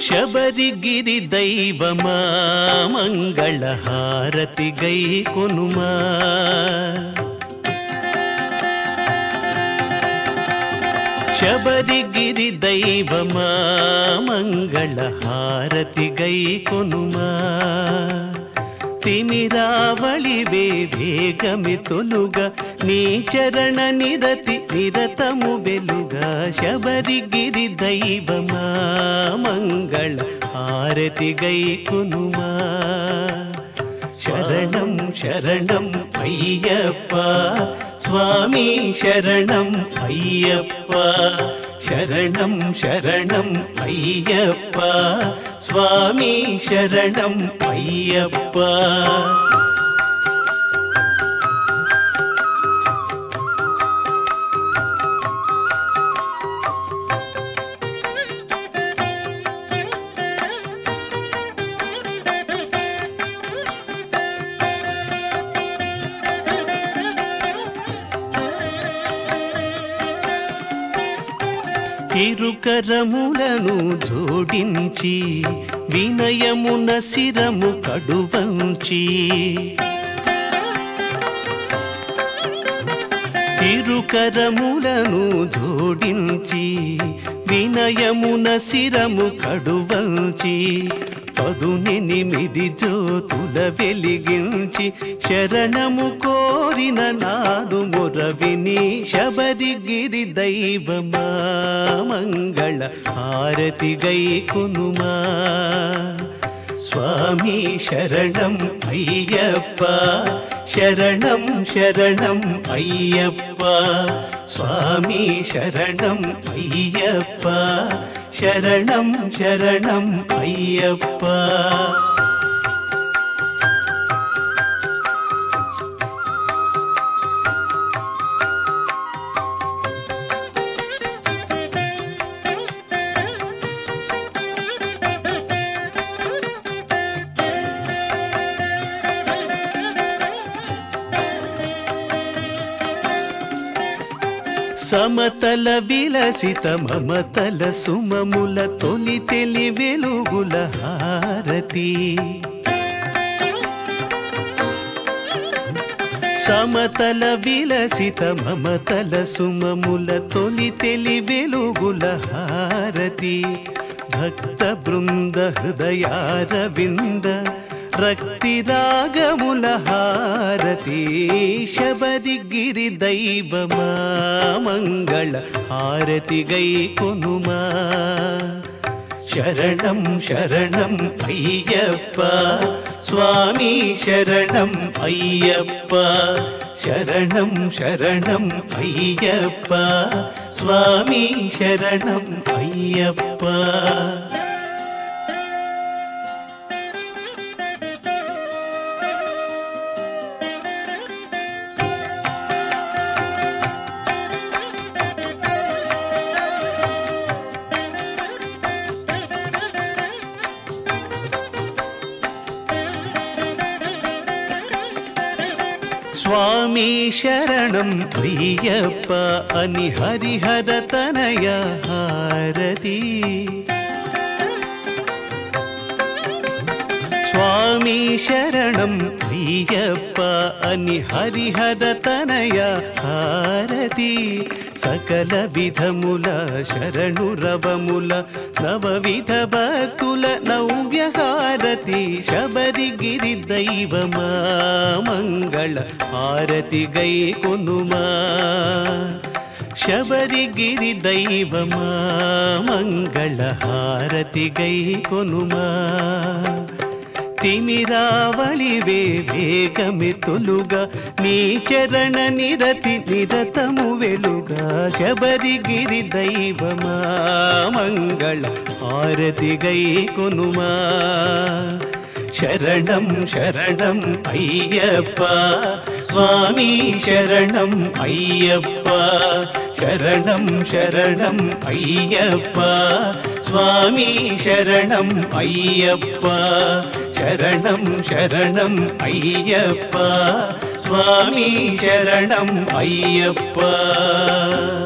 శబరిగిరి దైవమా మంగళ హారతి గై కొనుమా శబరిగిరి దైవమా మంగళ హారతి గై కొనుమా తిమిరావళివే వేగమి తొలుగా నీ చరణ నిరతి నిరతము వెలుగా శబరిగిరి దైవమా మంగళ హారతి గై కొనుమా శరణం శరణం అయ్యప్ప స్వామి శరణం అయ్యప్ప శరణం శరణం అయ్యప్ప స్వామి శరణం అయ్యప్ప ఇరుకరములను జోడించి వినయమున శిరము కడువంచి ఇరుకరములను జోడించి వినయమున శిరము కడువంచి పదునెనిమిది జ్యోతుల వెలిగించి శరణము కోరిన నాడు మొరవిని శబరిగిరి దైవమా మంగళ హారతి గై కొనుమా స్వామి శరణం అయ్యప్ప శరణం శరణం అయ్యప్ప స్వామి శరణం అయ్యప్ప శరణం శరణం అయ్యప్ప సమతల విలసిత మమతల సుమముల తొలి తెలి వెలుగుల హారతి సమతల విలసిత మమతల సుమముల తొలి తెలి వెలుగుల హారతి భక్త బృంద హృదయార వింద రక్తి రాగముల హారతి శబరిగిరి దైవమా మంగళ హారతి గై కొనుమా శరణం శరణం అయ్యప్ప స్వామి శరణం అయ్యప్ప శరణం శరణం అయ్యప్ప స్వామి శరణం అయ్యప్ప స్వామి శరణం అయ్యప్ప అని హరిహర తనయ హారతి స్వామి శరణం అయ్యప్ప అని హరిహర తనయ హారతి సకల విధముల శరణు రవముల నవవిధ భక్తుల నవ్య హారతి శబరిగిరి దైవమా మంగళ హారతి గై కొనుమా శబరిగిరి దైవమా మంగళ హారతి గై కొనుమా తిమిరావళివే వేగమి తొలుగా నీ చరణ నిరతి నిరతము వెలుగా శబరిగిరి దైవమా మంగళ హారతి గై కొనుమా శరణం శరణం అయ్యప్ప స్వామి శరణం అయ్యప్ప శరణం శరణం అయ్యప్ప స్వామి శరణం అయ్యప్ప శరణం శరణం అయ్యప్ప స్వామి శరణం అయ్యప్ప